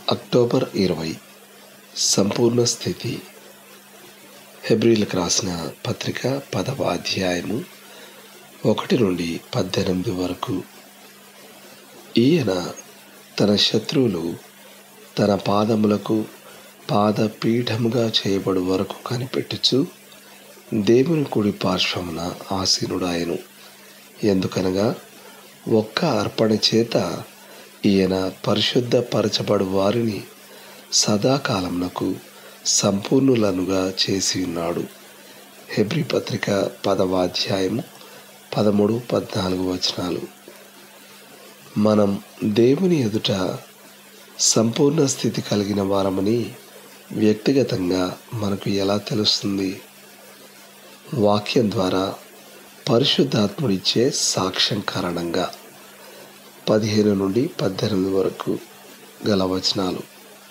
October ఇరవై సంపూర్ణ స్థితి హెబ్రిలకు రాసిన పత్రిక పదవ అధ్యాయము ఒకటి నుండి పద్దెనిమిది వరకు ఈయన తన శత్రువులు తన పాదములకు పాదపీఠముగా చేయబడు వరకు కనిపెట్టుచు దేవుని కుడి పార్శ్వమున ఆసీనుడాయను ఎందుకనగా ఒక్క అర్పణ చేత ఈయన పరిశుద్ధపరచబడు వారిని సదాకాలమునకు సంపూర్ణులనుగా చేసి ఉన్నాడు హెబ్రి పత్రిక పదవ అధ్యాయము పదమూడు పద్నాలుగు వచనాలు మనం దేవుని ఎదుట సంపూర్ణ స్థితి కలిగిన వారమని వ్యక్తిగతంగా మనకు ఎలా తెలుస్తుంది వాక్యం ద్వారా పరిశుద్ధాత్ముడిచ్చే సాక్ష్యం కారణంగా పదిహేను నుండి పద్దెనిమిది వరకు గల వచనాలు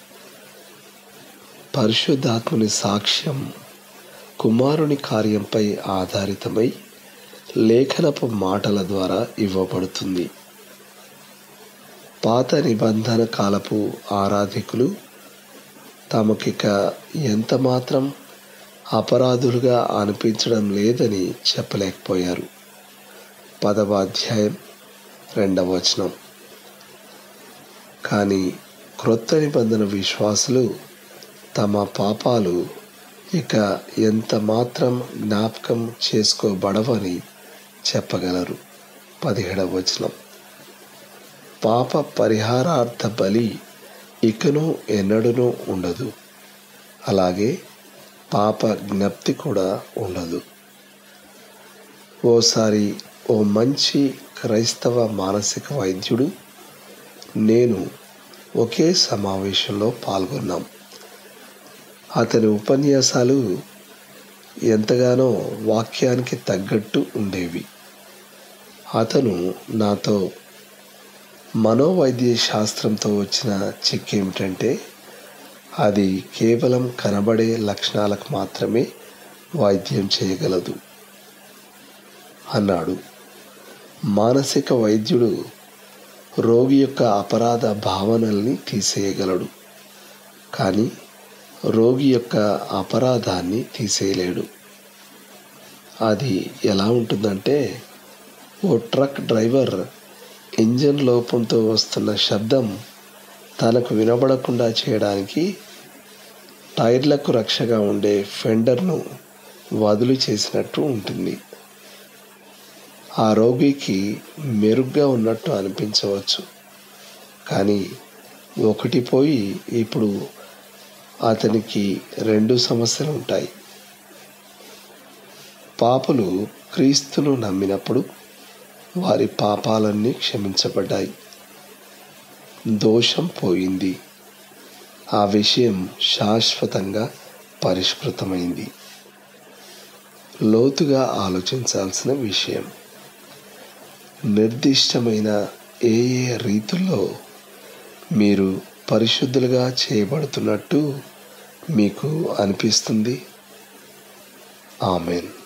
పరిశుద్ధాత్ముని సాక్ష్యం కుమారుని కార్యంపై ఆధారితమై లేఖనపు మాటల ద్వారా ఇవ్వబడుతుంది పాత నిబంధన కాలపు ఆరాధికులు తమకిక ఎంత మాత్రం అపరాధులుగా అనిపించడం లేదని చెప్పలేకపోయారు పదవ అధ్యాయం రెండవ వచనం కానీ క్రొత్త నిబంధన విశ్వాసులు తమ పాపాలు ఇక ఎంత మాత్రం జ్ఞాపకం చేసుకోబడవని చెప్పగలరు పదిహేడవ వచనం పాప పరిహారార్థ బలి ఇకను ఎన్నడూనూ ఉండదు అలాగే పాప జ్ఞప్తి కూడా ఉండదు ఓసారి ఓ మంచి క్రైస్తవ మానసిక వైద్యుడు నేను ఒకే సమావేశంలో పాల్గొన్నాం అతని ఉపన్యాసాలు ఎంతగానో వాక్యానికి తగ్గట్టు ఉండేవి అతను నాతో మనోవైద్య శాస్త్రంతో వచ్చిన చిక్ ఏమిటంటే అది కేవలం కనబడే లక్షణాలకు మాత్రమే వైద్యం చేయగలదు అన్నాడు మానసిక వైద్యుడు రోగి యొక్క అపరాధ భావనల్ని తీసేయగలడు కానీ రోగి యొక్క అపరాధాన్ని తీసేయలేడు అది ఎలా ఉంటుందంటే ఓ ట్రక్ డ్రైవర్ ఇంజన్ లోపంతో వస్తున్న శబ్దం తనకు వినబడకుండా చేయడానికి టైర్లకు రక్షగా ఉండే ఫెండర్ను వదులు చేసినట్టు ఉంటుంది ఆ రోగికి మెరుగ్గా ఉన్నట్టు అనిపించవచ్చు కానీ ఒకటి పోయి ఇప్పుడు అతనికి రెండు సమస్యలు ఉంటాయి పాపులు క్రీస్తును నమ్మినప్పుడు వారి పాపాలన్నీ క్షమించబడ్డాయి దోషం పోయింది ఆ విషయం శాశ్వతంగా పరిష్కృతమైంది లోతుగా ఆలోచించాల్సిన విషయం నిర్దిష్టమైన ఏ ఏ రీతుల్లో మీరు పరిశుద్ధులుగా చేయబడుతున్నట్టు మీకు అనిపిస్తుంది ఆమెన్